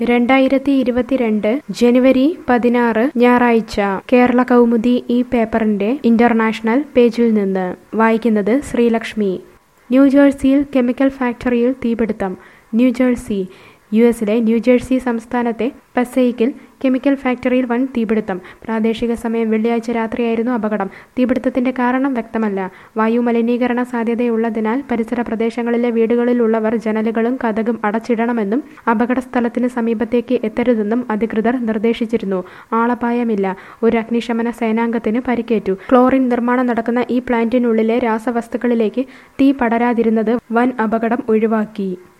രണ്ടായിരത്തി ഇരുപത്തിരണ്ട് ജനുവരി പതിനാറ് ഞായറാഴ്ച കേരള കൗമുദി ഈ പേപ്പറിന്റെ ഇന്റർനാഷണൽ പേജിൽ നിന്ന് വായിക്കുന്നത് ശ്രീലക്ഷ്മി ന്യൂജേഴ്സിയിൽ കെമിക്കൽ ഫാക്ടറിയിൽ തീപിടുത്തം ന്യൂജേഴ്സി യു എസിലെ ന്യൂജേഴ്സി സംസ്ഥാനത്തെ പസൈക്കിൽ കെമിക്കൽ ഫാക്ടറിയിൽ വൻ തീപിടുത്തം പ്രാദേശിക സമയം വെള്ളിയാഴ്ച രാത്രിയായിരുന്നു അപകടം തീപിടുത്തത്തിന്റെ കാരണം വ്യക്തമല്ല വായു മലിനീകരണ സാധ്യതയുള്ളതിനാൽ പരിസര പ്രദേശങ്ങളിലെ വീടുകളിലുള്ളവർ ജനലുകളും കതകും അടച്ചിടണമെന്നും അപകട സ്ഥലത്തിന് സമീപത്തേക്ക് എത്തരുതെന്നും അധികൃതർ നിർദ്ദേശിച്ചിരുന്നു ആളപായമില്ല ഒരു അഗ്നിശമന സേനാംഗത്തിന് പരിക്കേറ്റു ക്ലോറിൻ നിർമ്മാണം നടക്കുന്ന ഈ പ്ലാന്റിനുള്ളിലെ രാസവസ്തുക്കളിലേക്ക് തീ പടരാതിരുന്നത് വൻ അപകടം ഒഴിവാക്കി